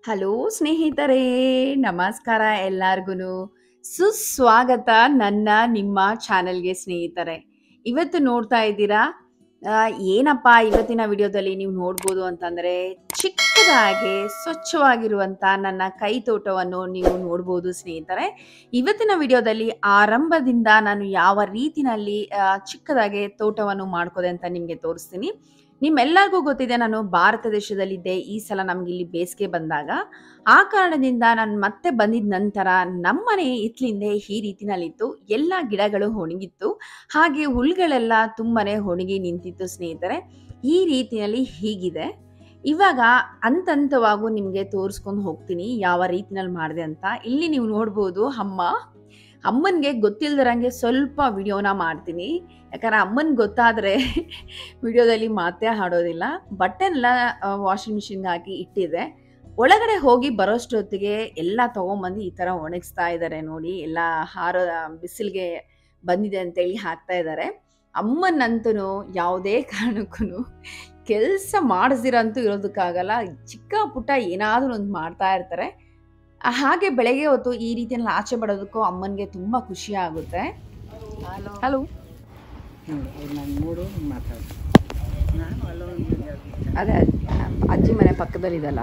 hello ಸ್ನೇಹಿತರೇ ನಮಸ್ಕಾರ ಎಲ್ಲಾರ್ಗು ಸುಸ್ವಾಗತ ನನ್ನ ನಿಮ್ಮ ಚಾನೆಲ್ಗೆ ಸ್ನೇಹಿತರೆ ಇವತ್ತು ನೋಡ್ತಾ ಇದ್ದೀರಾ ಆ, ಏನಪ್ಪ ಇವತ್ತಿನ ವಿಡಿಯೋದಲ್ಲಿ ನೀವು ನೋಡ್ಬೋದು ಅಂತಂದ್ರೆ ಚಿಕ್ಕದಾಗಿ ಸ್ವಚ್ಛವಾಗಿರುವಂತ ನನ್ನ ಕೈ ತೋಟವನ್ನು ನೀವು ನೋಡ್ಬೋದು ಸ್ನೇಹಿತರೆ ಇವತ್ತಿನ ವಿಡಿಯೋದಲ್ಲಿ ಆರಂಭದಿಂದ ನಾನು ಯಾವ ರೀತಿನಲ್ಲಿ ಆ, ಚಿಕ್ಕದಾಗಿ ತೋಟವನ್ನು ಮಾಡ್ಕೋದೆ ಅಂತ ನಿಮಗೆ ತೋರಿಸ್ತೀನಿ ನಿಮ್ಮೆಲ್ಲರಿಗೂ ಗೊತ್ತಿದೆ ನಾನು ಭಾರತ ದೇಶದಲ್ಲಿದ್ದೆ ಈ ಸಲ ನಮ್ಗೆ ಇಲ್ಲಿ ಬೇಸಿಗೆ ಬಂದಾಗ ಆ ಕಾರಣದಿಂದ ನಾನು ಮತ್ತೆ ಬಂದಿದ ನಂತರ ನಮ್ಮನೆ ಹಿತ್ಲಿಂದೆ ಈ ರೀತಿನಲ್ಲಿತ್ತು ಎಲ್ಲ ಗಿಡಗಳು ಒಣಗಿತ್ತು ಹಾಗೆ ಹುಲ್ಗಳೆಲ್ಲ ತುಂಬಾನೇ ಒಣಗಿ ನಿಂತಿತ್ತು ಸ್ನೇಹಿತರೆ ಈ ರೀತಿಯಲ್ಲಿ ಹೀಗಿದೆ ಇವಾಗ ಹಂತಂತವಾಗೂ ನಿಮಗೆ ತೋರಿಸ್ಕೊಂಡು ಹೋಗ್ತೀನಿ ಯಾವ ರೀತಿನಲ್ಲಿ ಮಾಡಿದೆ ಅಂತ ಇಲ್ಲಿ ನೀವು ನೋಡ್ಬೋದು ಅಮ್ಮ ಅಮ್ಮನಿಗೆ ಗೊತ್ತಿಲ್ದಿರಂಗೆ ಸ್ವಲ್ಪ ವಿಡಿಯೋನ ಮಾಡ್ತೀನಿ ಯಾಕಂದ್ರೆ ಅಮ್ಮನಿಗೆ ಗೊತ್ತಾದರೆ ವಿಡಿಯೋದಲ್ಲಿ ಮಾತೇ ಹಾಡೋದಿಲ್ಲ ಬಟ್ಟೆನೆಲ್ಲ ವಾಷಿಂಗ್ ಮಿಷಿನ್ಗೆ ಹಾಕಿ ಇಟ್ಟಿದೆ ಒಳಗಡೆ ಹೋಗಿ ಬರೋಷ್ಟೊತ್ತಿಗೆ ಎಲ್ಲ ತೊಗೊಂಬಂದು ಈ ಥರ ಒಣಗಿಸ್ತಾ ಇದ್ದಾರೆ ನೋಡಿ ಎಲ್ಲ ಹಾರ ಬಿಸಿಲಿಗೆ ಬಂದಿದೆ ಅಂತೇಳಿ ಹಾಕ್ತಾ ಇದ್ದಾರೆ ಅಮ್ಮನಂತೂ ಯಾವುದೇ ಕಾರಣಕ್ಕೂ ಕೆಲಸ ಮಾಡಿಸ್ದಿರಂತೂ ಇರೋದಕ್ಕಾಗಲ್ಲ ಚಿಕ್ಕ ಪುಟ್ಟ ಏನಾದರೂ ಒಂದು ಮಾಡ್ತಾ ಇರ್ತಾರೆ ಆ, ಹಾಗೆ ಬೆಳಗ್ಗೆ ಹೊತ್ತು ಈ ರೀತಿಯಲ್ಲಿ ಆಚೆ ಬರೋದಕ್ಕೂ ಅಮ್ಮನಿಗೆ ತುಂಬ ಖುಷಿ ಆಗುತ್ತೆ ಹಲೋ ಹಲೋ ನೋಡಿ ನಾನು ನೋಡು ಮಾತಾಡು ನಾನು ಅಲ್ಲೋ ಅದೇ ಅಜ್ಜಿ ಮನೆ ಪಕ್ಕದಲ್ಲಿದಲ್ಲ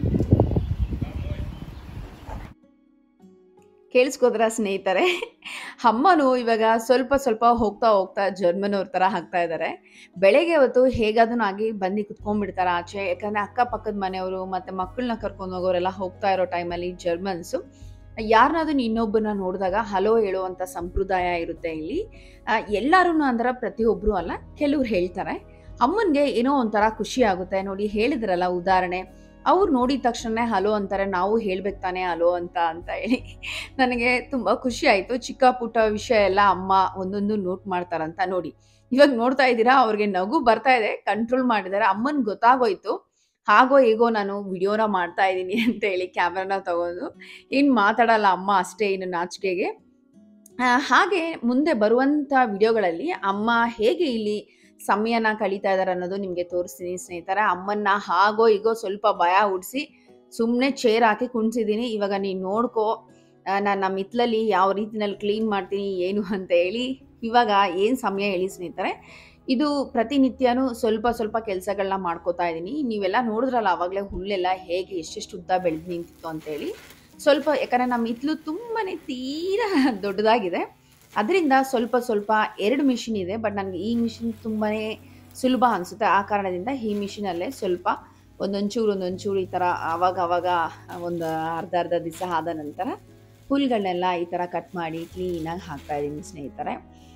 ಕೇಳಿಸ್ಕೋದ್ರ ಸ್ನೇಹಿತರೆ ಅಮ್ಮನು ಇವಾಗ ಸ್ವಲ್ಪ ಸ್ವಲ್ಪ ಹೋಗ್ತಾ ಹೋಗ್ತಾ ಜರ್ಮನ್ ಅವ್ರ ಥರ ಹಾಕ್ತಾ ಇದ್ದಾರೆ ಬೆಳಗ್ಗೆ ಹೊತ್ತು ಹೇಗಾದ್ರೂ ಆಗಿ ಬಂದು ಕುತ್ಕೊಂಡ್ಬಿಡ್ತಾರೆ ಆಚೆ ಯಾಕಂದ್ರೆ ಅಕ್ಕಪಕ್ಕದ ಮನೆಯವರು ಮತ್ತೆ ಮಕ್ಕಳನ್ನ ಕರ್ಕೊಂಡು ಹೋಗೋರೆಲ್ಲ ಹೋಗ್ತಾ ಇರೋ ಟೈಮಲ್ಲಿ ಜರ್ಮನ್ಸು ಯಾರನ್ನಾದ್ರೂ ಇನ್ನೊಬ್ಬರನ್ನ ನೋಡಿದಾಗ ಹಲೋ ಹೇಳುವಂಥ ಸಂಪ್ರದಾಯ ಇರುತ್ತೆ ಇಲ್ಲಿ ಎಲ್ಲರೂ ಅಂದ್ರೆ ಪ್ರತಿಯೊಬ್ಬರು ಅಲ್ಲ ಕೆಲವ್ರು ಹೇಳ್ತಾರೆ ಅಮ್ಮನಿಗೆ ಏನೋ ಒಂಥರ ಖುಷಿ ಆಗುತ್ತೆ ನೋಡಿ ಹೇಳಿದ್ರಲ್ಲ ಉದಾಹರಣೆ ಅವ್ರು ನೋಡಿದ ತಕ್ಷಣ ಹಲೋ ಅಂತಾರೆ ನಾವು ಹೇಳ್ಬೇಕು ತಾನೇ ಹಲೋ ಅಂತ ಅಂತ ಹೇಳಿ ನನಗೆ ತುಂಬ ಖುಷಿ ಆಯಿತು ಚಿಕ್ಕ ಪುಟ್ಟ ವಿಷಯ ಎಲ್ಲ ಅಮ್ಮ ಒಂದೊಂದು ನೋಟ್ ಮಾಡ್ತಾರಂತ ನೋಡಿ ಇವಾಗ ನೋಡ್ತಾ ಇದ್ದೀರಾ ಅವ್ರಿಗೆ ನಗು ಬರ್ತಾ ಇದೆ ಕಂಟ್ರೋಲ್ ಮಾಡಿದ್ದಾರೆ ಅಮ್ಮನ್ ಗೊತ್ತಾಗೋಯ್ತು ಹಾಗೋ ಹೇಗೋ ನಾನು ವಿಡಿಯೋನ ಮಾಡ್ತಾ ಇದ್ದೀನಿ ಅಂತ ಹೇಳಿ ಕ್ಯಾಮ್ರಾನ ತಗೊಂಡು ಇನ್ನು ಮಾತಾಡಲ್ಲ ಅಮ್ಮ ಅಷ್ಟೇ ಇನ್ನು ನಾಚಿಕೆಗೆ ಆ, ಹಾಗೆ ಮುಂದೆ ಬರುವಂಥ ವಿಡಿಯೋಗಳಲ್ಲಿ ಅಮ್ಮ ಹೇಗೆ ಇಲ್ಲಿ ಸಮಯನ ಕಳೀತಾ ಇದ್ದಾರೆ ಅನ್ನೋದು ನಿಮಗೆ ತೋರಿಸ್ತೀನಿ ಸ್ನೇಹಿತರೆ ಅಮ್ಮನ್ನ ಹಾಗೋ ಈಗೋ ಸ್ವಲ್ಪ ಭಯ ಹುಡ್ಸಿ ಸುಮ್ಮನೆ ಚೇರ್ ಹಾಕಿ ಕುಣಿಸಿದ್ದೀನಿ ಇವಾಗ ನೀನು ನೋಡ್ಕೋ ನಾನು ನಮ್ಮ ಹಿತ್ಲಲ್ಲಿ ಯಾವ ರೀತಿನಲ್ಲಿ ಕ್ಲೀನ್ ಮಾಡ್ತೀನಿ ಏನು ಅಂತ ಹೇಳಿ ಇವಾಗ ಏನು ಸಮಯ ಹೇಳಿ ಸ್ನೇಹಿತರೆ ಇದು ಪ್ರತಿನಿತ್ಯನೂ ಸ್ವಲ್ಪ ಸ್ವಲ್ಪ ಕೆಲಸಗಳನ್ನ ಮಾಡ್ಕೋತಾ ಇದ್ದೀನಿ ನೀವೆಲ್ಲ ನೋಡಿದ್ರಲ್ಲ ಆವಾಗಲೇ ಹುಲ್ಲೆಲ್ಲ ಹೇಗೆ ಎಷ್ಟೆಷ್ಟು ಉದ್ದ ಬೆಳೆದು ನಿಂತಿತ್ತು ಅಂತೇಳಿ ಸ್ವಲ್ಪ ಯಾಕಂದರೆ ನಮ್ಮ ಹಿತ್ಲು ತುಂಬಾ ತೀರಾ ದೊಡ್ಡದಾಗಿದೆ ಅದರಿಂದ ಸ್ವಲ್ಪ ಸ್ವಲ್ಪ ಎರಡು ಮಿಷಿನ್ ಇದೆ ಬಟ್ ನನಗೆ ಈ ಮಿಷಿನ್ ತುಂಬಾ ಸುಲಭ ಅನಿಸುತ್ತೆ ಆ ಕಾರಣದಿಂದ ಈ ಮಿಷಿನಲ್ಲೇ ಸ್ವಲ್ಪ ಒಂದೊಂಚೂರು ಒಂದೊಂಚೂರು ಈ ಥರ ಆವಾಗ ಆವಾಗ ಒಂದು ಅರ್ಧ ಅರ್ಧ ದಿವಸ ಆದ ನಂತರ ಹುಲ್ಗಳನ್ನೆಲ್ಲ ಈ ಥರ ಕಟ್ ಮಾಡಿ ಕ್ಲೀನಾಗಿ ಹಾಕ್ತಾ ಇದ್ದೀನಿ ಸ್ನೇಹಿತರೆ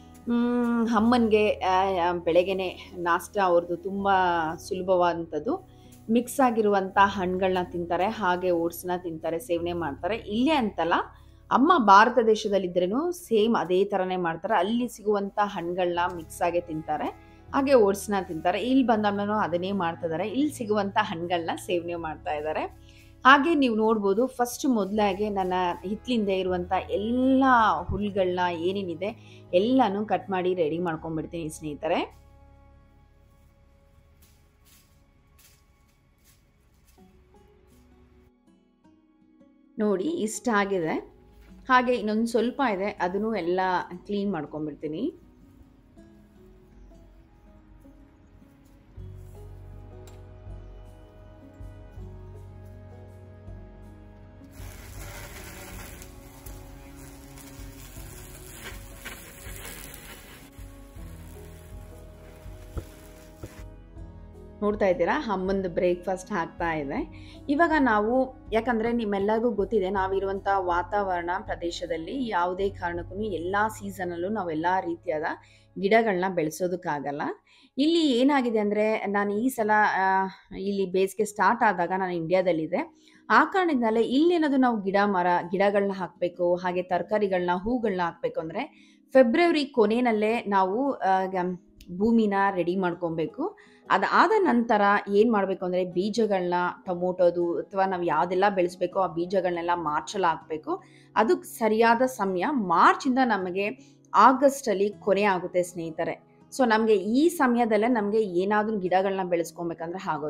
ಮ್, ಅಮ್ಮನಿಗೆ ಬೆಳಗ್ಗೆನೆ ನಾಷ್ಟ ಅವ್ರದ್ದು ತುಂಬ ಸುಲಭವಾದಂಥದ್ದು ಮಿಕ್ಸ್ ಆಗಿರುವಂಥ ಹಣ್ಣುಗಳನ್ನ ತಿಂತಾರೆ ಹಾಗೆ ಓಟ್ಸ್ನ ತಿಂತಾರೆ ಸೇವನೆ ಮಾಡ್ತಾರೆ ಇಲ್ಲೇ ಅಂತಲ್ಲ ಅಮ್ಮ ಭಾರತ ದೇಶದಲ್ಲಿದ್ರೇನು ಸೇಮ್ ಅದೇ ಥರನೇ ಮಾಡ್ತಾರೆ ಅಲ್ಲಿ ಸಿಗುವಂಥ ಹಣ್ಣುಗಳನ್ನ ಮಿಕ್ಸ್ ಆಗಿ ತಿಂತಾರೆ ಹಾಗೆ ಓಟ್ಸ್ನ ತಿಂತಾರೆ ಇಲ್ಲಿ ಬಂದಾದ್ಮೇಲೆ ಅದನ್ನೇ ಮಾಡ್ತಾ ಇದ್ದಾರೆ ಇಲ್ಲಿ ಸಿಗುವಂಥ ಹಣ್ಣುಗಳನ್ನ ಸೇವನೆ ಮಾಡ್ತಾ ಇದ್ದಾರೆ ಹಾಗೆ ನೀವು ನೋಡ್ಬೋದು ಫಸ್ಟ್ ಮೊದಲಾಗೆ ನನ್ನ ಹಿತ್ಲಿಂದ ಇರುವಂಥ ಎಲ್ಲ ಹುಲ್ಗಳನ್ನ ಏನೇನಿದೆ ಎಲ್ಲನೂ ಕಟ್ ಮಾಡಿ ರೆಡಿ ಮಾಡ್ಕೊಂಡ್ಬಿಡ್ತೀನಿ ಸ್ನೇಹಿತರೆ ನೋಡಿ ಇಷ್ಟ ಆಗಿದೆ ಹಾಗೆ ಇನ್ನೊಂದು ಸ್ವಲ್ಪ ಇದೆ ಅದನ್ನು ಎಲ್ಲ ಕ್ಲೀನ್ ಮಾಡ್ಕೊಂಡ್ಬಿಡ್ತೀನಿ ನೋಡ್ತಾ ಇದ್ದೀರಾ ಅಮ್ಮಂದು ಬ್ರೇಕ್ಫಾಸ್ಟ್ ಆಗ್ತಾ ಇದೆ ಇವಾಗ ನಾವು ಯಾಕಂದರೆ ನಿಮ್ಮೆಲ್ಲರಿಗೂ ಗೊತ್ತಿದೆ ನಾವಿರುವಂಥ ವಾತಾವರಣ ಪ್ರದೇಶದಲ್ಲಿ ಯಾವುದೇ ಕಾರಣಕ್ಕೂ ಎಲ್ಲ ಸೀಸನಲ್ಲೂ ನಾವು ಎಲ್ಲ ರೀತಿಯಾದ ಗಿಡಗಳನ್ನ ಬೆಳೆಸೋದಕ್ಕಾಗಲ್ಲ ಇಲ್ಲಿ ಏನಾಗಿದೆ ಅಂದರೆ ನಾನು ಈ ಸಲ ಆ, ಇಲ್ಲಿ ಬೇಸಿಗೆ ಸ್ಟಾರ್ಟ್ ಆದಾಗ ನಾನು ಇಂಡಿಯಾದಲ್ಲಿದ್ದೆ ಆ ಕಾರಣದಿಂದಲೇ ಇಲ್ಲೇನಾದ್ರು ನಾವು ಗಿಡ ಮರ ಗಿಡಗಳನ್ನ ಹಾಕಬೇಕು ಹಾಗೆ ತರಕಾರಿಗಳನ್ನ ಹೂಗಳನ್ನ ಹಾಕಬೇಕು ಅಂದರೆ ಫೆಬ್ರವರಿ ಕೊನೆಯಲ್ಲೇ ನಾವು ಆ, ಗಮ್- ಭೂಮಿನ ರೆಡಿ ಮಾಡ್ಕೊಬೇಕು ಅದಾದ ನಂತರ ಏನು ಮಾಡಬೇಕು ಅಂದರೆ ಬೀಜಗಳನ್ನ ಟೊಮೊಟೊದು ಅಥವಾ ನಾವು ಯಾವುದೆಲ್ಲ ಬೆಳೆಸ್ಬೇಕೋ ಆ ಬೀಜಗಳನ್ನೆಲ್ಲ ಮಾರ್ಚಲ್ಲಿ ಹಾಕಬೇಕು ಅದು ಸರಿಯಾದ ಸಮಯ ಮಾರ್ಚಿಂದ ನಮಗೆ ಆಗಸ್ಟಲ್ಲಿ ಕೊನೆ ಆಗುತ್ತೆ ಸ್ನೇಹಿತರೆ ಸೊ ನಮಗೆ ಈ ಸಮಯದಲ್ಲೇ ನಮಗೆ ಏನಾದರೂ ಗಿಡಗಳನ್ನ ಬೆಳೆಸ್ಕೊಬೇಕಂದ್ರೆ ಆಗೋದು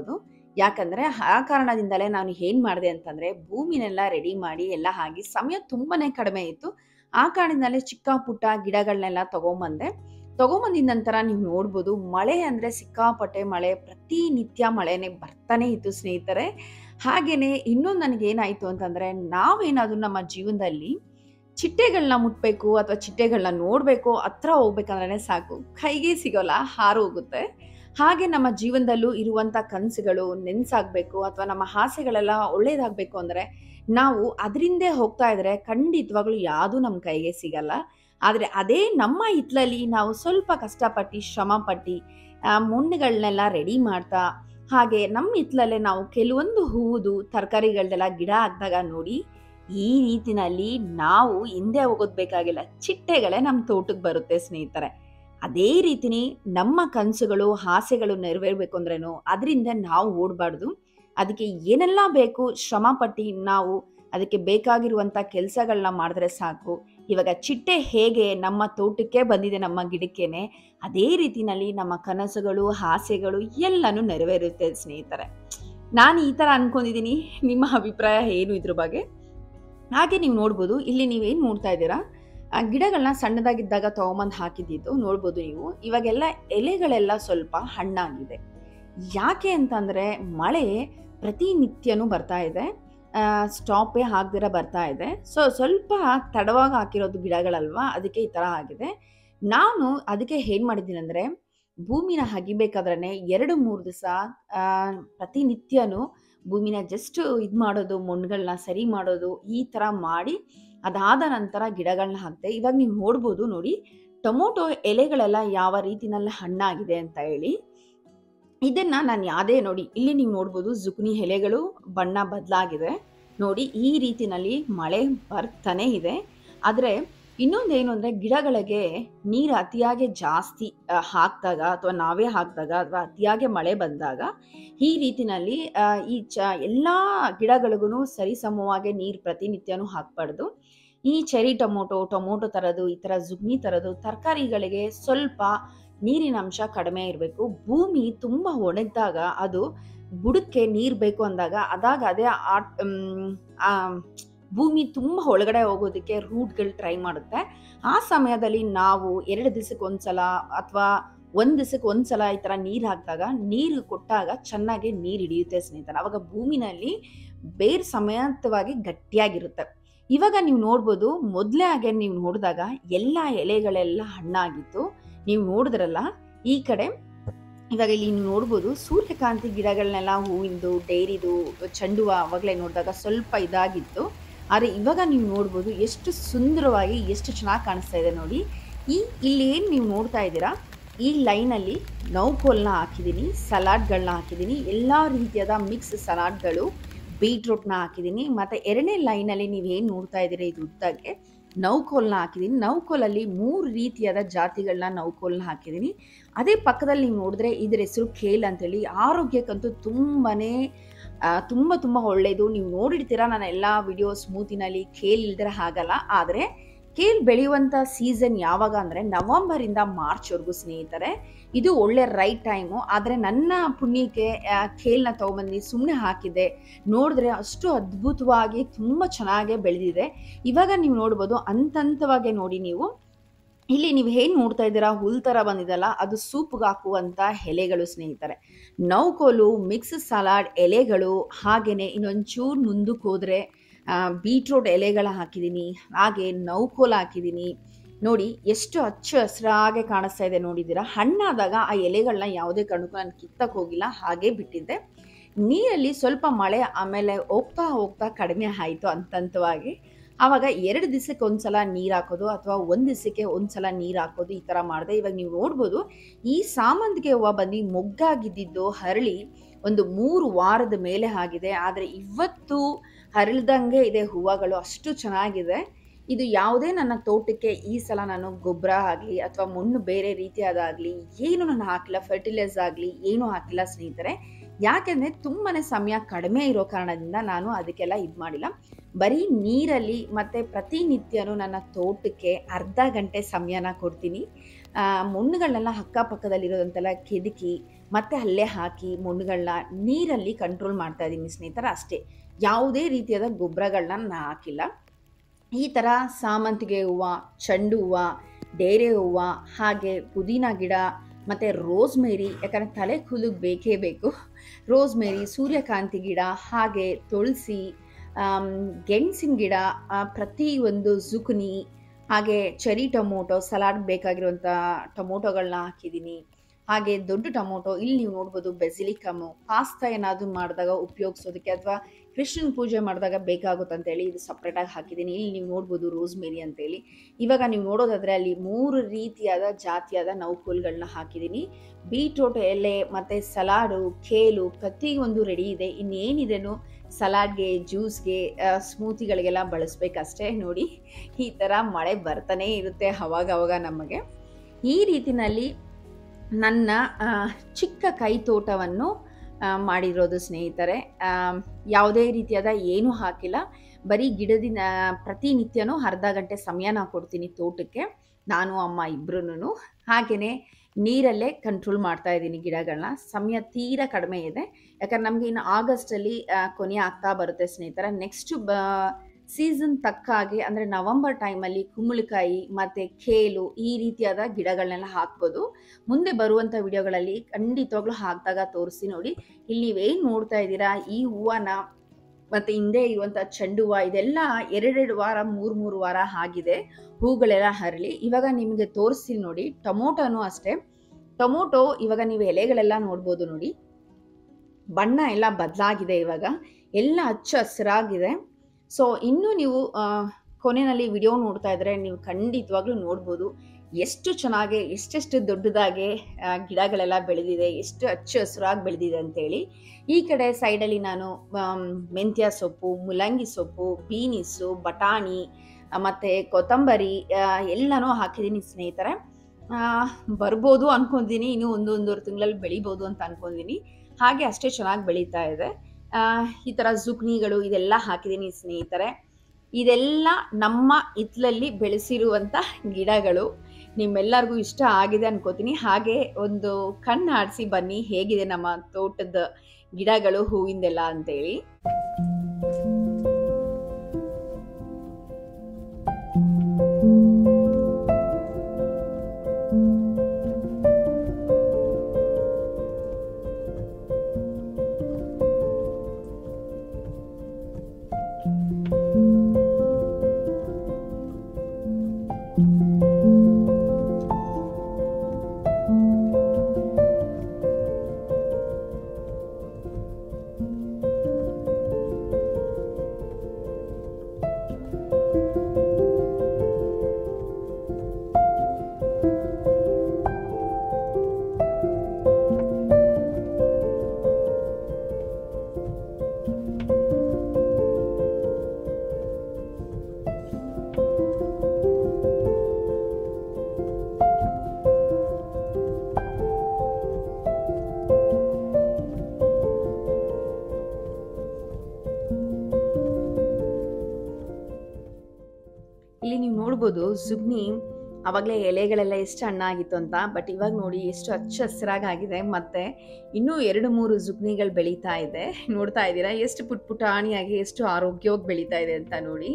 ಯಾಕಂದರೆ ಆ ಕಾರಣದಿಂದಲೇ ನಾನು ಏನು ಮಾಡಿದೆ ಅಂತಂದರೆ ಭೂಮಿನೆಲ್ಲ ರೆಡಿ ಮಾಡಿ ಎಲ್ಲ ಆಗಿ ಸಮಯ ತುಂಬಾ ಕಡಿಮೆ ಇತ್ತು ಆ ಕಾರಣದಿಂದಲೇ ಚಿಕ್ಕ ಪುಟ್ಟ ಗಿಡಗಳನ್ನೆಲ್ಲ ತೊಗೊಂಬಂದೆ ತೊಗೊಂಬಂದಿದ ನಂತರ ನೀವು ನೋಡ್ಬೋದು ಮಳೆ ಅಂದರೆ ಸಿಕ್ಕಾಪಟ್ಟೆ ಮಳೆ ಪ್ರತಿನಿತ್ಯ ಮಳೆನೇ ಬರ್ತಾನೆ ಇತ್ತು ಸ್ನೇಹಿತರೆ ಹಾಗೆಯೇ ಇನ್ನೊಂದು ನನಗೇನಾಯಿತು ಅಂತಂದರೆ ನಾವೇನಾದರೂ ನಮ್ಮ ಜೀವನದಲ್ಲಿ ಚಿಟ್ಟೆಗಳನ್ನ ಮುಟ್ಬೇಕು ಅಥವಾ ಚಿಟ್ಟೆಗಳನ್ನ ನೋಡಬೇಕು ಹತ್ರ ಹೋಗ್ಬೇಕಂದ್ರೆ ಸಾಕು ಕೈಗೆ ಸಿಗೋಲ್ಲ ಹಾರೋಗುತ್ತೆ ಹಾಗೆ ನಮ್ಮ ಜೀವನದಲ್ಲೂ ಇರುವಂಥ ಕನಸುಗಳು ನೆನ್ಸಾಗಬೇಕು ಅಥವಾ ನಮ್ಮ ಆಸೆಗಳೆಲ್ಲ ಒಳ್ಳೇದಾಗಬೇಕು ಅಂದರೆ ನಾವು ಅದರಿಂದೇ ಹೋಗ್ತಾ ಇದ್ರೆ ಖಂಡಿತವಾಗ್ಲೂ ಯಾವುದೂ ನಮ್ಮ ಕೈಗೆ ಸಿಗಲ್ಲ ಆದರೆ ಅದೇ ನಮ್ಮ ಹಿತ್ಲಲ್ಲಿ ನಾವು ಸ್ವಲ್ಪ ಕಷ್ಟಪಟ್ಟು ಶ್ರಮಪಟ್ಟು ಆ, ಮಣ್ಣುಗಳನ್ನೆಲ್ಲ ರೆಡಿ ಮಾಡ್ತಾ ಹಾಗೆ ನಮ್ಮ ಹಿತ್ಲಲ್ಲೇ ನಾವು ಕೆಲವೊಂದು ಹೂವುದು ತರಕಾರಿಗಳದೆಲ್ಲ ಗಿಡ ಹಾಕಿದಾಗ ನೋಡಿ ಈ ರೀತಿನಲ್ಲಿ ನಾವು ಹಿಂದೆ ಹೋಗೋದು ಬೇಕಾಗಿಲ್ಲ ಚಿಟ್ಟೆಗಳೇ ನಮ್ಮ ತೋಟಕ್ಕೆ ಬರುತ್ತೆ ಸ್ನೇಹಿತರೆ ಅದೇ ರೀತಿನಿ ನಮ್ಮ ಕನಸುಗಳು ಆಸೆಗಳು ನೆರವೇರಬೇಕು ಅಂದ್ರೇನು ಅದರಿಂದ ನಾವು ಓಡಬಾರ್ದು ಅದಕ್ಕೆ ಏನೆಲ್ಲ ಬೇಕು ಶ್ರಮ ಪಟ್ಟು ನಾವು ಅದಕ್ಕೆ ಬೇಕಾಗಿರುವಂಥ ಕೆಲಸಗಳನ್ನ ಮಾಡಿದ್ರೆ ಸಾಕು ಇವಾಗ ಚಿಟ್ಟೆ ಹೇಗೆ ನಮ್ಮ ತೋಟಕ್ಕೆ ಬಂದಿದೆ ನಮ್ಮ ಗಿಡಕ್ಕೇನೆ ಅದೇ ರೀತಿನಲ್ಲಿ ನಮ್ಮ ಕನಸುಗಳು ಆಸೆಗಳು ಎಲ್ಲನೂ ನೆರವೇರುತ್ತೆ ಸ್ನೇಹಿತರೆ ನಾನು ಈ ಥರ ಅನ್ಕೊಂಡಿದ್ದೀನಿ ನಿಮ್ಮ ಅಭಿಪ್ರಾಯ ಏನು ಇದ್ರ ಬಗ್ಗೆ ಹಾಗೆ ನೀವು ನೋಡ್ಬೋದು ಇಲ್ಲಿ ನೀವೇನು ನೋಡ್ತಾ ಇದ್ದೀರಾ ಆ ಗಿಡಗಳನ್ನ ಸಣ್ಣದಾಗಿದ್ದಾಗ ತೊಗೊಂಬಂದು ಹಾಕಿದ್ದಿದ್ದು ನೋಡ್ಬೋದು ನೀವು ಇವಾಗೆಲ್ಲ ಎಲೆಗಳೆಲ್ಲ ಸ್ವಲ್ಪ ಹಣ್ಣಾಗಿದೆ ಯಾಕೆ ಅಂತಂದರೆ ಮಳೆ ಪ್ರತಿನಿತ್ಯನೂ ಬರ್ತಾ ಇದೆ ಸ್ಟಾಪೇ ಆಗದಿರ ಬರ್ತಾ ಇದೆ ಸೊ ಸ್ವಲ್ಪ ತಡವಾಗಿ ಹಾಕಿರೋದು ಗಿಡಗಳಲ್ವಾ ಅದಕ್ಕೆ ಈ ಥರ ಆಗಿದೆ ನಾನು ಅದಕ್ಕೆ ಏನು ಮಾಡಿದ್ದೀನಿ ಅಂದರೆ ಭೂಮಿನ ಹಗಿಬೇಕಾದ್ರೆ ಎರಡು ಮೂರು ದಿವಸ ಪ್ರತಿನಿತ್ಯನೂ ಭೂಮಿನ ಜಸ್ಟ್ ಇದು ಮಾಡೋದು ಮಣ್ಣುಗಳನ್ನ ಸರಿ ಮಾಡೋದು ಈ ಥರ ಮಾಡಿ ಅದಾದ ನಂತರ ಗಿಡಗಳನ್ನ ಹಾಕ್ತೆ ಇವಾಗ ನೀವು ನೋಡ್ಬೋದು ನೋಡಿ ಟೊಮೊಟೊ ಎಲೆಗಳೆಲ್ಲ ಯಾವ ರೀತಿನಲ್ಲಿ ಹಣ್ಣಾಗಿದೆ ಅಂತ ಹೇಳಿ ಇದನ್ನ ನಾನು ಯಾವ್ದೇ ನೋಡಿ ಇಲ್ಲಿ ನೀವು ನೋಡ್ಬೋದು ಜುಕ್ನಿ ಎಲೆಗಳು ಬಣ್ಣ ಬದಲಾಗಿದೆ ನೋಡಿ ಈ ರೀತಿನಲ್ಲಿ ಮಳೆ ಬರ್ತಾನೆ ಇದೆ ಆದರೆ ಇನ್ನೊಂದೇನು ಅಂದರೆ ಗಿಡಗಳಿಗೆ ನೀರು ಅತಿಯಾಗಿ ಜಾಸ್ತಿ ಆ, ಹಾಕ್ದಾಗ ಅಥವಾ ನಾವೇ ಹಾಕಿದಾಗ ಅಥವಾ ಅತಿಯಾಗಿ ಮಳೆ ಬಂದಾಗ ಈ ರೀತಿನಲ್ಲಿ ಆ, ಈ ಚ ಎಲ್ಲ ಗಿಡಗಳಿಗೂ ಸರಿಸಮವಾಗಿ ನೀರು ಪ್ರತಿನಿತ್ಯನೂ ಹಾಕ್ಬಾರ್ದು ಈ ಚೆರಿ ಟೊಮೊಟೊ ಟೊಮೊಟೊ ಥರದ್ದು ಈ ಥರ ಜುಗ್ನಿ ಥರದ್ದು ತರಕಾರಿಗಳಿಗೆ ಸ್ವಲ್ಪ ನೀರಿನ ಅಂಶ ಕಡಿಮೆ ಇರಬೇಕು ಭೂಮಿ ತುಂಬ ಒಣಗಿದಾಗ ಅದು ಬುಡಕ್ಕೆ ನೀರು ಬೇಕು ಅಂದಾಗ ಅದಾಗ ಅದೇ ಆ ಮ್, ಆ ಭೂಮಿ ತುಂಬ ಒಳಗಡೆ ಹೋಗೋದಕ್ಕೆ ರೂಟ್ಗಳು ಟ್ರೈ ಮಾಡುತ್ತೆ ಆ ಸಮಯದಲ್ಲಿ ನಾವು ಎರಡು ದಿವಸಕ್ಕೆ ಒಂದ್ಸಲ ಅಥವಾ ಒಂದು ದಿವಸಕ್ಕೆ ಒಂದ್ಸಲ ಈ ಥರ ನೀರು ಹಾಕಿದಾಗ ನೀರು ಕೊಟ್ಟಾಗ ಚೆನ್ನಾಗಿ ನೀರು ಹಿಡಿಯುತ್ತೆ ಸ್ನೇಹಿತರೆ ಅವಾಗ ಭೂಮಿನಲ್ಲಿ ಬೇರೆ ಸಮೇತವಾಗಿ ಗಟ್ಟಿಯಾಗಿರುತ್ತೆ ಇವಾಗ ನೀವು ನೋಡ್ಬೋದು ಮೊದಲೇ ಹಾಗೆ ನೀವು ನೋಡಿದಾಗ ಎಲ್ಲ ಎಲೆಗಳೆಲ್ಲ ಹಣ್ಣಾಗಿತ್ತು ನೀವು ನೋಡಿದ್ರಲ್ಲ ಈ ಕಡೆ ಇವಾಗ ಇಲ್ಲಿ ನೀವು ನೋಡ್ಬೋದು ಸೂರ್ಯಕಾಂತಿ ಗಿಡಗಳನ್ನೆಲ್ಲ ಹೂವಿಂದು ಡೈರಿದು ಚೆಂಡು ಹೂವು ಅವಾಗಲೇ ನೋಡಿದಾಗ ಸ್ವಲ್ಪ ಇದಾಗಿತ್ತು ಆದರೆ ಇವಾಗ ನೀವು ನೋಡ್ಬೋದು ಎಷ್ಟು ಸುಂದರವಾಗಿ ಎಷ್ಟು ಚೆನ್ನಾಗಿ ಕಾಣಿಸ್ತಾ ಇದೆ ನೋಡಿ ಈ ಇಲ್ಲಿ ಏನು ನೀವು ನೋಡ್ತಾ ಇದ್ದೀರಾ ಈ ಲೈನಲ್ಲಿ ನೌಕೋಲ್ನ ಹಾಕಿದ್ದೀನಿ ಸಲಾಡ್ಗಳನ್ನ ಹಾಕಿದ್ದೀನಿ ಎಲ್ಲ ರೀತಿಯಾದ ಮಿಕ್ಸ್ ಸಲಾಡ್ಗಳು ಬೀಟ್ರೂಟ್ನ ಹಾಕಿದ್ದೀನಿ ಮತ್ತು ಎರಡನೇ ಲೈನಲ್ಲಿ ನೀವೇನು ನೋಡ್ತಾ ಇದ್ದೀರಾ ಇದು ಉದ್ದಕ್ಕೆ ನೌಕೋಲ್ನ ಹಾಕಿದ್ದೀನಿ ನೌಕೋಲಲ್ಲಿ ಮೂರು ರೀತಿಯಾದ ಜಾತಿಗಳನ್ನ ನೌಕೋಲ್ನ ಹಾಕಿದ್ದೀನಿ ಅದೇ ಪಕ್ಕದಲ್ಲಿ ನೀವು ನೋಡಿದ್ರೆ ಇದ್ರ ಹೆಸರು ಕೇಲ್ ಅಂತೇಳಿ ಆರೋಗ್ಯಕ್ಕಂತೂ ತುಂಬಾ ತುಂಬ ತುಂಬ ಒಳ್ಳೆಯದು ನೀವು ನೋಡಿರ್ತೀರಾ ನಾನು ಎಲ್ಲ ವಿಡಿಯೋ ಸ್ಮೂತಿನಲ್ಲಿ ಕೇಲ್ ಇಲ್ದಿರ ಆಗಲ್ಲ ಆದರೆ ಕೇಲ್ ಬೆಳೆಯುವಂಥ ಸೀಸನ್ ಯಾವಾಗ ಅಂದರೆ ನವಂಬರಿಂದ ಮಾರ್ಚ್ವರೆಗೂ ಸ್ನೇಹಿತರೆ ಇದು ಒಳ್ಳೆ ರೈಟ್ ಟೈಮು ಆದರೆ ನನ್ನ ಪುಣ್ಯಕ್ಕೆ ಆ, ಕೇಲ್ನ ತೊಗೊಂಬಂದು ಸುಮ್ಮನೆ ಹಾಕಿದ್ದೆ ನೋಡಿದ್ರೆ ಅಷ್ಟು ಅದ್ಭುತವಾಗಿ ತುಂಬ ಚೆನ್ನಾಗೇ ಬೆಳೆದಿದೆ ಇವಾಗ ನೀವು ನೋಡ್ಬೋದು ಹಂತಂತವಾಗಿ ನೋಡಿ ನೀವು ಇಲ್ಲಿ ನೀವು ಏನು ನೋಡ್ತಾ ಇದ್ದೀರಾ ಹುಲ್ ಥರ ಬಂದಿದಲ್ಲ ಅದು ಸೂಪ್ಗೆ ಹಾಕುವಂಥ ಎಲೆಗಳು ಸ್ನೇಹಿತರೆ ನೌಕೋಲು ಮಿಕ್ಸ್ ಸಲಾಡ್ ಎಲೆಗಳು ಹಾಗೆಯೇ ಇನ್ನೊಂಚೂರು ಮುಂದಕ್ಕೆ ಹೋದರೆ ಬೀಟ್ರೂಟ್ ಎಲೆಗಳ ಹಾಕಿದ್ದೀನಿ ಹಾಗೆ ನೌಕೋಲ್ ಹಾಕಿದ್ದೀನಿ ನೋಡಿ ಎಷ್ಟು ಹಚ್ಚು ಹಸಿರಾಗೆ ಕಾಣಿಸ್ತಾ ಇದೆ ನೋಡಿದ್ದೀರಾ ಹಣ್ಣಾದಾಗ ಆ ಎಲೆಗಳನ್ನ ಯಾವುದೇ ಕಾರಣಕ್ಕೂ ನಾನು ಕಿತ್ತಕ್ಕೆ ಹೋಗಿಲ್ಲ ಹಾಗೆ ಬಿಟ್ಟಿದ್ದೆ ನೀರಲ್ಲಿ ಸ್ವಲ್ಪ ಮಳೆ ಆಮೇಲೆ ಹೋಗ್ತಾ ಹೋಗ್ತಾ ಕಡಿಮೆ ಆಯಿತು ಹಂತಂತವಾಗಿ ಆವಾಗ ಎರಡು ದಿವಸಕ್ಕೆ ಒಂದ್ಸಲ ನೀರು ಹಾಕೋದು ಅಥವಾ ಒಂದು ದಿವಸಕ್ಕೆ ಒಂದ್ಸಲ ನೀರು ಹಾಕೋದು ಈ ಥರ ಮಾಡಿದೆ ಇವಾಗ ನೀವು ನೋಡ್ಬೋದು ಈ ಸಾಮಂತಿಗೆ ಹೂವು ಬಂದು ಮೊಗ್ಗಾಗಿದ್ದಿದ್ದು ಹರಳಿ ಒಂದು ಮೂರು ವಾರದ ಮೇಲೆ ಆಗಿದೆ ಆದರೆ ಇವತ್ತು ಹರಳ್ದಂಗೆ ಇದೆ ಹೂವುಗಳು ಅಷ್ಟು ಚೆನ್ನಾಗಿದೆ ಇದು ಯಾವುದೇ ನನ್ನ ತೋಟಕ್ಕೆ ಈ ಸಲ ನಾನು ಗೊಬ್ಬರ ಆಗಲಿ ಅಥವಾ ಮಣ್ಣು ಬೇರೆ ರೀತಿಯಾದಾಗಲಿ ಏನು ನಾನು ಹಾಕಿಲ್ಲ ಫರ್ಟಿಲೈಸ್ ಆಗಲಿ ಏನೂ ಹಾಕಿಲ್ಲ ಸ್ನೇಹಿತರೆ ಯಾಕೆಂದರೆ ತುಂಬಾ ಸಮಯ ಕಡಿಮೆ ಇರೋ ಕಾರಣದಿಂದ ನಾನು ಅದಕ್ಕೆಲ್ಲ ಇದು ಮಾಡಿಲ್ಲ ಬರೀ ನೀರಲ್ಲಿ ಮತ್ತು ಪ್ರತಿನಿತ್ಯನೂ ನನ್ನ ತೋಟಕ್ಕೆ ಅರ್ಧ ಗಂಟೆ ಸಮಯನ ಕೊಡ್ತೀನಿ ಆ, ಮಣ್ಣುಗಳನ್ನೆಲ್ಲ ಅಕ್ಕಪಕ್ಕದಲ್ಲಿರೋದಂತೆಲ್ಲ ಕೆದಕಿ ಮತ್ತೆ ಅಲ್ಲೇ ಹಾಕಿ ಮಣ್ಣುಗಳನ್ನ ನೀರಲ್ಲಿ ಕಂಟ್ರೋಲ್ ಮಾಡ್ತಾ ಇದ್ದೀನಿ ಸ್ನೇಹಿತರ ಅಷ್ಟೇ ಯಾವುದೇ ರೀತಿಯಾದ ಗೊಬ್ಬರಗಳನ್ನ ನಾನು ಹಾಕಿಲ್ಲ ಈ ಥರ ಸಾಮಂತಿಗೆ ಹೂವು ಚೆಂಡು ಹೂವು ಡೇರೆ ಹೂವು ಹಾಗೆ ಪುದೀನ ಗಿಡ ಮತ್ತು ರೋಸ್ಮೇರಿ ಯಾಕಂದರೆ ತಲೆ ಕೂದಲಿಗೆ ಬೇಕೇ ಬೇಕು ರೋಸ್ಮೇರಿ ಸೂರ್ಯಕಾಂತಿ ಗಿಡ ಹಾಗೆ ತುಳಸಿ ಗೆಣಸಿನ ಗಿಡ ಆ, ಪ್ರತಿಯೊಂದು ಜುಕುನಿ ಹಾಗೆ ಚೆರಿ ಟೊಮೊಟೊ ಸಲಾಡ್ ಬೇಕಾಗಿರುವಂಥ ಟೊಮೊಟೊಗಳನ್ನ ಹಾಕಿದ್ದೀನಿ ಹಾಗೆ ದೊಡ್ಡ ಟೊಮೊಟೊ ಇಲ್ಲಿ ನೀವು ನೋಡ್ಬೋದು ಬೆಸಿಲಿಕಮ್ಮು ಪಾಸ್ತಾ ಏನಾದರೂ ಮಾಡಿದಾಗ ಉಪಯೋಗಿಸೋದಕ್ಕೆ ಅಥವಾ ಕೃಷ್ಣನ ಪೂಜೆ ಮಾಡಿದಾಗ ಬೇಕಾಗುತ್ತೆ ಅಂತೇಳಿ ಇದು ಸಪ್ರೇಟಾಗಿ ಹಾಕಿದ್ದೀನಿ ಇಲ್ಲಿ ನೀವು ನೋಡ್ಬೋದು ರೋಸ್ಮೇರಿ ಅಂತೇಳಿ ಇವಾಗ ನೀವು ನೋಡೋದಾದರೆ ಅಲ್ಲಿ ಮೂರು ರೀತಿಯಾದ ಜಾತಿಯಾದ ನೌಕುಲ್ಗಳನ್ನ ಹಾಕಿದ್ದೀನಿ ಬೀಟ್ರೋಟ್ ಎಲೆ ಮತ್ತು ಸಲಾಡು ಕೇಲು ಪ್ರತಿಯೊಂದು ರೆಡಿ ಇದೆ ಇನ್ನೇನಿದೆನೋ ಸಲಾಡ್ಗೆ ಜ್ಯೂಸ್ಗೆ ಸ್ಮೂತಿಗಳಿಗೆಲ್ಲ ಬಳಸ್ಬೇಕಷ್ಟೇ ನೋಡಿ ಈ ಥರ ಮಳೆ ಬರ್ತಾನೇ ಇರುತ್ತೆ ಅವಾಗ ಅವಾಗ ನಮಗೆ ಈ ರೀತಿನಲ್ಲಿ ನನ್ನ ಆ, ಚಿಕ್ಕ ಕೈ ತೋಟವನ್ನು ಆ, ಮಾಡಿರೋದು ಸ್ನೇಹಿತರೆ ಆ, ಯಾವುದೇ ರೀತಿಯಾದ ಏನೂ ಹಾಕಿಲ್ಲ ಬರೀ ಗಿಡದಿಂದ ಪ್ರತಿನಿತ್ಯನೂ ಅರ್ಧ ಗಂಟೆ ಸಮಯನ ಕೊಡ್ತೀನಿ ತೋಟಕ್ಕೆ ನಾನು ಅಮ್ಮ ಇಬ್ಬರೂ ಹಾಗೆಯೇ ನೀರಲ್ಲೇ ಕಂಟ್ರೋಲ್ ಮಾಡ್ತಾ ಇದ್ದೀನಿ ಗಿಡಗಳನ್ನ ಸಮಯ ತೀರಾ ಕಡಿಮೆ ಇದೆ ಯಾಕಂದ್ರೆ ನಮಗೆ ಇನ್ನು ಆಗಸ್ಟಲ್ಲಿ ಆ, ಕೊನೆ ಆಗ್ತಾ ಬರುತ್ತೆ ಸ್ನೇಹಿತರ ನೆಕ್ಸ್ಟ್ ಬ ಸೀಸನ್ ತಕ್ಕ ಹಾಗೆ ಅಂದರೆ ನವಂಬರ್ ಟೈಮಲ್ಲಿ ಕುಂಬಳಕಾಯಿ ಮತ್ತು ಕೇಲು ಈ ರೀತಿಯಾದ ಗಿಡಗಳನ್ನೆಲ್ಲ ಹಾಕ್ಬೋದು ಮುಂದೆ ಬರುವಂಥ ವಿಡಿಯೋಗಳಲ್ಲಿ ಖಂಡಿತವಾಗ್ಲೂ ಹಾಕಿದಾಗ ತೋರಿಸಿ ನೋಡಿ ಇಲ್ಲಿ ನೀವೇನು ನೋಡ್ತಾ ಇದ್ದೀರಾ ಈ ಹೂವನ ಮತ್ತು ಹಿಂದೆ ಇರುವಂಥ ಚೆಂಡು ಹೂವು ಇದೆಲ್ಲ ಎರಡೆರಡು ವಾರ ಮೂರು ಮೂರು ವಾರ ಆಗಿದೆ ಹೂಗಳೆಲ್ಲ ಹರಳಿ ಇವಾಗ ನಿಮಗೆ ತೋರಿಸ್ತೀನಿ ನೋಡಿ ಟೊಮೊಟೊನೂ ಅಷ್ಟೇ ಟೊಮೊಟೊ ಇವಾಗ ನೀವು ಎಲೆಗಳೆಲ್ಲ ನೋಡ್ಬೋದು ನೋಡಿ ಬಣ್ಣ ಎಲ್ಲ ಬದಲಾಗಿದೆ ಇವಾಗ ಎಲ್ಲ ಹಚ್ಚ ಹಸಿರಾಗಿದೆ ಸೊ ಇನ್ನೂ ನೀವು ಆ, ಕೊನೆಯಲ್ಲಿ ವಿಡಿಯೋ ನೋಡ್ತಾ ಇದ್ರೆ ನೀವು ಖಂಡಿತವಾಗ್ಲೂ ನೋಡ್ಬೋದು ಎಷ್ಟು ಚೆನ್ನಾಗಿ ಎಷ್ಟೆಷ್ಟು ದೊಡ್ಡದಾಗಿ ಆ, ಗಿಡಗಳೆಲ್ಲ ಬೆಳೆದಿದೆ ಎಷ್ಟು ಹಚ್ಚ ಹಸಿರಾಗಿ ಬೆಳೆದಿದೆ ಅಂತೇಳಿ ಈ ಕಡೆ ಸೈಡಲ್ಲಿ ನಾನು ಆಮ್, ಮೆಂತ್ಯ ಸೊಪ್ಪು ಮುಲಂಗಿ ಸೊಪ್ಪು ಬೀನಿಸು ಬಟಾಣಿ ಆ, ಮತ್ತೆ ಕೊತ್ತಂಬರಿ ಆ, ಎಲ್ಲನೂ ಹಾಕಿದ್ದೀನಿ ಸ್ನೇಹಿತರೆ ಆ, ಬರ್ಬೋದು ಅನ್ಕೊಂತೀನಿ ಇನ್ನೂ ಒಂದು ಒಂದೂವರೆ ತಿಂಗಳಲ್ಲಿ ಬೆಳಿಬೋದು ಅಂತ ಅನ್ಕೊಂತೀನಿ ಹಾಗೆ ಅಷ್ಟೇ ಚೆನ್ನಾಗಿ ಬೆಳೀತಾ ಇದೆ ಆ, ಈ ಥರ ಜುಕ್ನಿಗಳು ಇದೆಲ್ಲ ಹಾಕಿದ್ದೀನಿ ಸ್ನೇಹಿತರೆ ಇದೆಲ್ಲ ನಮ್ಮ ಹಿತ್ಲಲ್ಲಿ ಬೆಳೆಸಿರುವಂಥ ಗಿಡಗಳು ನಿಮ್ಮೆಲ್ಲರಿಗೂ ಇಷ್ಟ ಆಗಿದೆ ಅನ್ಕೋತೀನಿ ಹಾಗೆ ಒಂದು ಕಣ್ಣು ಆಡಿಸಿ ಬನ್ನಿ ಹೇಗಿದೆ ನಮ್ಮ ತೋಟದ ಗಿಡಗಳು ಹೂವಿಂದೆಲ್ಲ ಅಂತೇಳಿ ಇಲ್ಲಿ ನೀವು ನೋಡ್ಬೋದು ಜುಗ್ನಿ ಅವಾಗಲೇ ಎಲೆಗಳೆಲ್ಲ ಎಷ್ಟು ಹಣ್ಣಾಗಿತ್ತು ಅಂತ ಬಟ್ ಇವಾಗ ನೋಡಿ ಎಷ್ಟು ಹಚ್ಚ ಹಸಿರಾಗಿ ಆಗಿದೆ ಮತ್ತೆ ಇನ್ನೂ ಎರಡು ಮೂರು ಜುಗ್ನಿಗಳು ಬೆಳೀತಾ ಇದೆ ನೋಡ್ತಾ ಇದ್ದೀರಾ ಎಷ್ಟು ಪುಟ್ ಪುಟಾಣಿಯಾಗಿ ಎಷ್ಟು ಆರೋಗ್ಯವಾಗಿ ಬೆಳೀತಾ ಇದೆ ಅಂತ ನೋಡಿ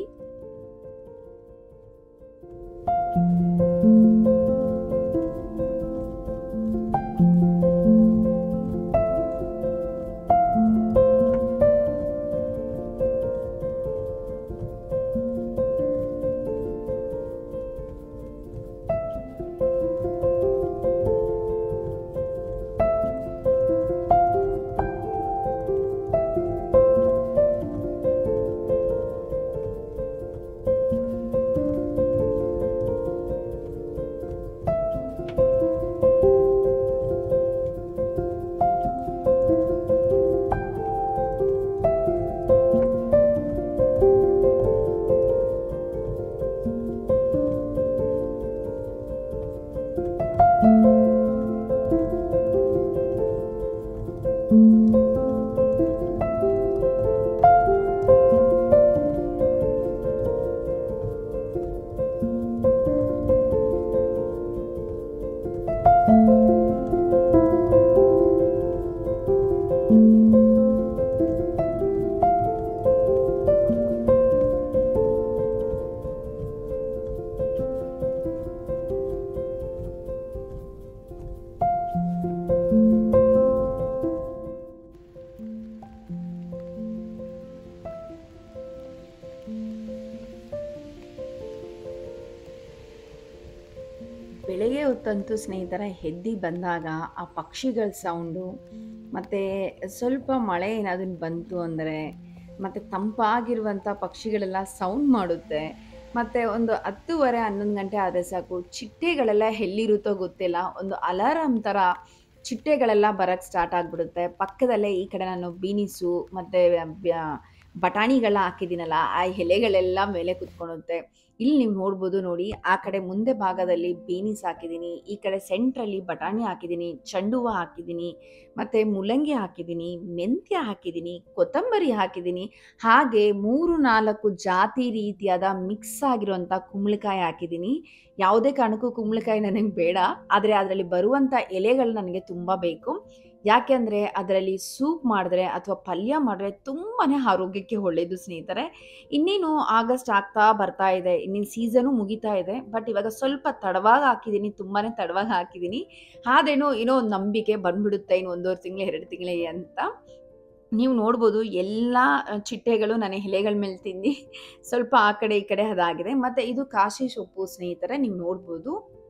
ಬೆಳಗ್ಗೆ ಹೊತ್ತಂತೂ ಸ್ನೇಹಿತರ ಎದ್ದು ಬಂದಾಗ ಆ ಪಕ್ಷಿಗಳ ಸೌಂಡು ಮತ್ತು ಸ್ವಲ್ಪ ಮಳೆ ಏನಾದರೂ ಬಂತು ಅಂದರೆ ಮತ್ತು ತಂಪಾಗಿರುವಂಥ ಪಕ್ಷಿಗಳೆಲ್ಲ ಸೌಂಡ್ ಮಾಡುತ್ತೆ ಮತ್ತು ಒಂದು ಹತ್ತುವರೆ ಹನ್ನೊಂದು ಗಂಟೆ ಆದರೆ ಸಾಕು ಚಿಟ್ಟೆಗಳೆಲ್ಲ ಎಲ್ಲಿರುತ್ತೋ ಗೊತ್ತಿಲ್ಲ ಒಂದು ಅಲಾರಾಮ್ ಥರ ಚಿಟ್ಟೆಗಳೆಲ್ಲ ಬರೋಕ್ಕೆ ಸ್ಟಾರ್ಟ್ ಆಗಿಬಿಡುತ್ತೆ ಪಕ್ಕದಲ್ಲೇ ಈ ಕಡೆ ನಾನು ಬೀನಿಸು ಮತ್ತು ಬಟಾಣಿಗಳ ಹಾಕಿದ್ದೀನಲ್ಲ ಆ ಎಲೆಗಳೆಲ್ಲ ಮೇಲೆ ಕುತ್ಕೊಳುತ್ತೆ ಇಲ್ಲಿ ನೀವು ನೋಡ್ಬೋದು ನೋಡಿ ಆ ಕಡೆ ಮುಂದೆ ಭಾಗದಲ್ಲಿ ಬೀನಿಸ್ ಹಾಕಿದ್ದೀನಿ ಈ ಕಡೆ ಸೆಂಟ್ರಲ್ಲಿ ಬಟಾಣಿ ಹಾಕಿದ್ದೀನಿ ಚೆಂಡು ಹೂವು ಹಾಕಿದ್ದೀನಿ ಮತ್ತು ಮುಲ್ಲಂಗಿ ಹಾಕಿದ್ದೀನಿ ಮೆಂತ್ಯ ಹಾಕಿದ್ದೀನಿ ಕೊತ್ತಂಬರಿ ಹಾಕಿದ್ದೀನಿ ಹಾಗೆ ಮೂರು ನಾಲ್ಕು ಜಾತಿ ರೀತಿಯಾದ ಮಿಕ್ಸ್ ಆಗಿರುವಂಥ ಕುಂಬಳಕಾಯಿ ಹಾಕಿದ್ದೀನಿ ಯಾವುದೇ ಕಾರಣಕ್ಕೂ ಕುಂಬಳಕಾಯಿ ನನಗೆ ಬೇಡ ಆದರೆ ಅದರಲ್ಲಿ ಬರುವಂಥ ಎಲೆಗಳು ನನಗೆ ತುಂಬ ಬೇಕು ಯಾಕೆ ಅಂದರೆ ಅದರಲ್ಲಿ ಸೂಪ್ ಮಾಡಿದ್ರೆ ಅಥವಾ ಪಲ್ಯ ಮಾಡಿದ್ರೆ ತುಂಬಾ ಆರೋಗ್ಯಕ್ಕೆ ಒಳ್ಳೆಯದು ಸ್ನೇಹಿತರೆ ಇನ್ನೇನು ಆಗಸ್ಟ್ ಆಗ್ತಾ ಬರ್ತಾ ಇದೆ ಇನ್ನೇನು ಸೀಸನು ಮುಗಿತಾ ಇದೆ ಬಟ್ ಇವಾಗ ಸ್ವಲ್ಪ ತಡವಾಗಿ ಹಾಕಿದ್ದೀನಿ ತುಂಬಾ ತಡವಾಗಿ ಹಾಕಿದ್ದೀನಿ ಆದ್ರೇನೋ ಏನೋ ಒಂದು ನಂಬಿಕೆ ಬಂದ್ಬಿಡುತ್ತೆ ಇನ್ನು ಒಂದೂವರೆ ತಿಂಗಳು ಎರಡು ತಿಂಗಳಿಗೆ ಅಂತ ನೀವು ನೋಡ್ಬೋದು ಎಲ್ಲ ಚಿಟ್ಟೆಗಳು ನನ್ನ ಎಲೆಗಳ ಮೇಲೆ ತಿಂದು ಸ್ವಲ್ಪ ಆ ಕಡೆ ಈ ಕಡೆ ಅದಾಗಿದೆ ಮತ್ತು ಇದು ಕಾಶಿ ಸೊಪ್ಪು ಸ್ನೇಹಿತರೆ ನೀವು ನೋಡ್ಬೋದು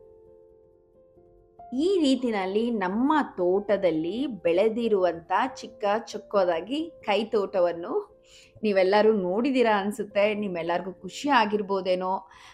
ಈ ರೀತಿನಲ್ಲಿ ನಮ್ಮ ತೋಟದಲ್ಲಿ ಬೆಳೆದಿರುವಂಥ ಚಿಕ್ಕ ಚೊಕ್ಕೋದಾಗಿ ಕೈ ತೋಟವನ್ನು ನೀವೆಲ್ಲರೂ ನೋಡಿದ್ದೀರಾ ಅನಿಸುತ್ತೆ ನಿಮ್ಮೆಲ್ಲರಿಗೂ ಖುಷಿ ಆಗಿರ್ಬೋದೇನೋ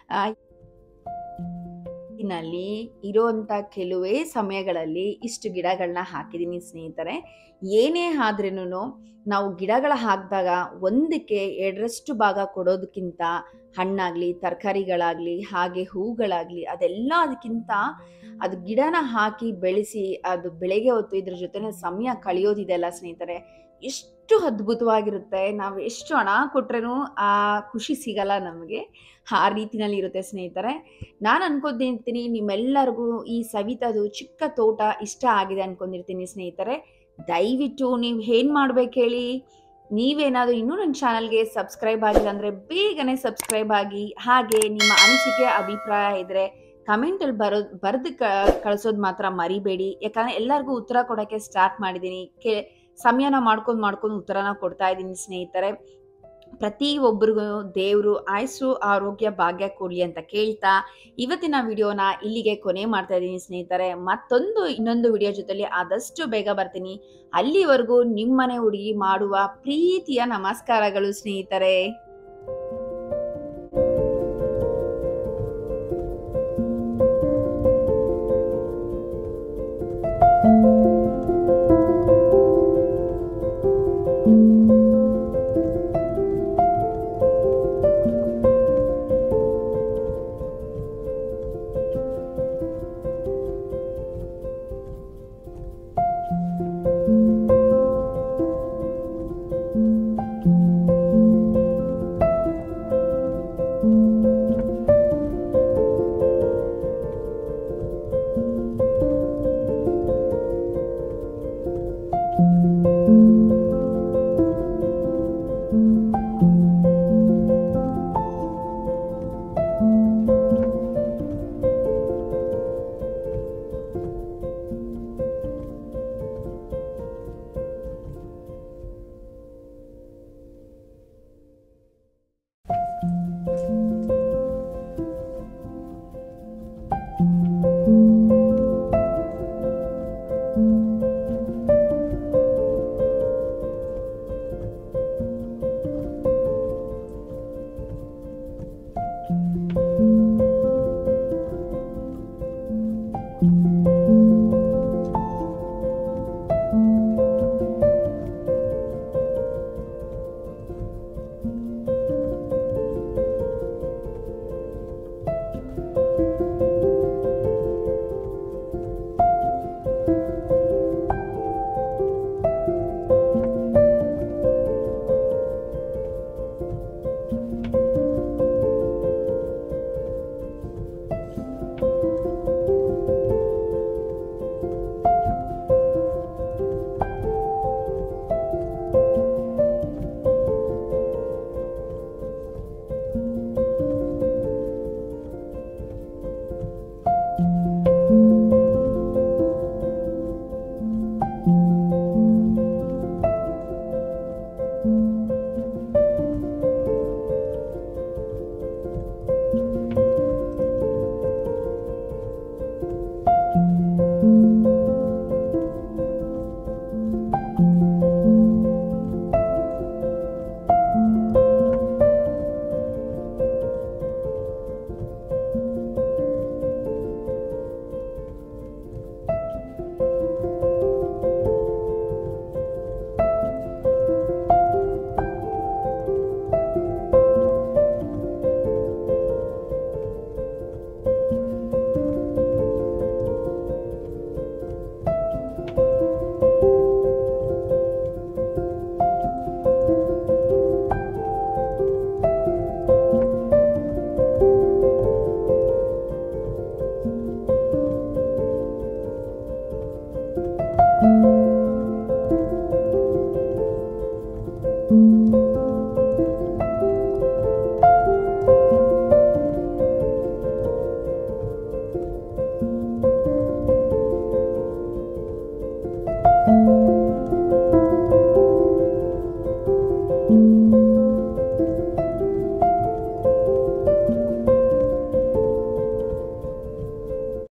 ನಲ್ಲಿ ಇರುವಂಥ ಕೆಲವೇ ಸಮಯಗಳಲ್ಲಿ ಇಷ್ಟು ಗಿಡಗಳನ್ನ ಹಾಕಿದ್ದೀನಿ ಸ್ನೇಹಿತರೆ ಏನೇ ಆದ್ರೂ ನಾವು ಗಿಡಗಳ ಹಾಕಿದಾಗ ಒಂದಕ್ಕೆ ಎರಡರಷ್ಟು ಭಾಗ ಕೊಡೋದಕ್ಕಿಂತ ಹಣ್ಣಾಗಲಿ ತರಕಾರಿಗಳಾಗಲಿ ಹಾಗೆ ಹೂಗಳಾಗಲಿ ಅದೆಲ್ಲ ಅದಕ್ಕಿಂತ ಅದು ಗಿಡನ ಹಾಕಿ ಬೆಳೆಸಿ ಅದು ಬೆಳಗ್ಗೆ ಹೊತ್ತು ಇದ್ರ ಜೊತೆ ಸಮಯ ಕಳೆಯೋದಿದೆಯಲ್ಲ ಸ್ನೇಹಿತರೆ ಎಷ್ಟು ಅದ್ಭುತವಾಗಿರುತ್ತೆ ನಾವು ಎಷ್ಟು ಹಣ ಕೊಟ್ರೂ ಆ ಖುಷಿ ಸಿಗಲ್ಲ ನಮಗೆ ಆ ರೀತಿನಲ್ಲಿ ಇರುತ್ತೆ ಸ್ನೇಹಿತರೆ ನಾನು ಅನ್ಕೊಂಡಿರ್ತೀನಿ ನಿಮ್ಮೆಲ್ಲರಿಗೂ ಈ ಸವಿತದು ಚಿಕ್ಕ ತೋಟ ಇಷ್ಟ ಆಗಿದೆ ಅನ್ಕೊಂಡಿರ್ತೀನಿ ಸ್ನೇಹಿತರೆ ದಯವಿಟ್ಟು ನೀವು ಏನು ಮಾಡ್ಬೇಕು ಹೇಳಿ ನೀವೇನಾದರೂ ಇನ್ನೂ ನನ್ನ ಚಾನಲ್ಗೆ ಸಬ್ಸ್ಕ್ರೈಬ್ ಆಗಿಲ್ಲ ಅಂದರೆ ಬೇಗನೆ ಸಬ್ಸ್ಕ್ರೈಬ್ ಆಗಿ ಹಾಗೆ ನಿಮ್ಮ ಅನಿಸಿಕೆ ಅಭಿಪ್ರಾಯ ಇದ್ದರೆ ಕಮೆಂಟಲ್ಲಿ ಬರೋದು ಬರೆದು ಕ ಕಳಿಸೋದು ಮಾತ್ರ ಮರಿಬೇಡಿ ಯಾಕಂದರೆ ಎಲ್ಲರಿಗೂ ಉತ್ತರ ಕೊಡೋಕ್ಕೆ ಸ್ಟಾರ್ಟ್ ಮಾಡಿದ್ದೀನಿ ಕೆ ಸಮಯನ ಮಾಡ್ಕೊಂಡು ಮಾಡ್ಕೊಂಡು ಉತ್ತರನ ಕೊಡ್ತಾ ಇದ್ದೀನಿ ಸ್ನೇಹಿತರೆ ಪ್ರತಿ ಒಬ್ಬರಿಗೂ ದೇವರು ಆಯಸ್ಸು ಆರೋಗ್ಯ ಭಾಗ್ಯ ಕೊಡಲಿ ಅಂತ ಕೇಳ್ತಾ ಇವತ್ತಿನ ವಿಡಿಯೋನ ಇಲ್ಲಿಗೆ ಕೊನೆ ಮಾಡ್ತಾ ಇದ್ದೀನಿ ಸ್ನೇಹಿತರೆ ಮತ್ತೊಂದು ಇನ್ನೊಂದು ವಿಡಿಯೋ ಜೊತೆಲಿ ಆದಷ್ಟು ಬೇಗ ಬರ್ತೀನಿ ಅಲ್ಲಿವರೆಗೂ ನಿಮ್ಮನೆ ಹುಡುಗಿ ಮಾಡುವ ಪ್ರೀತಿಯ ನಮಸ್ಕಾರಗಳು ಸ್ನೇಹಿತರೆ ಧನ್ಯವಾದಗಳು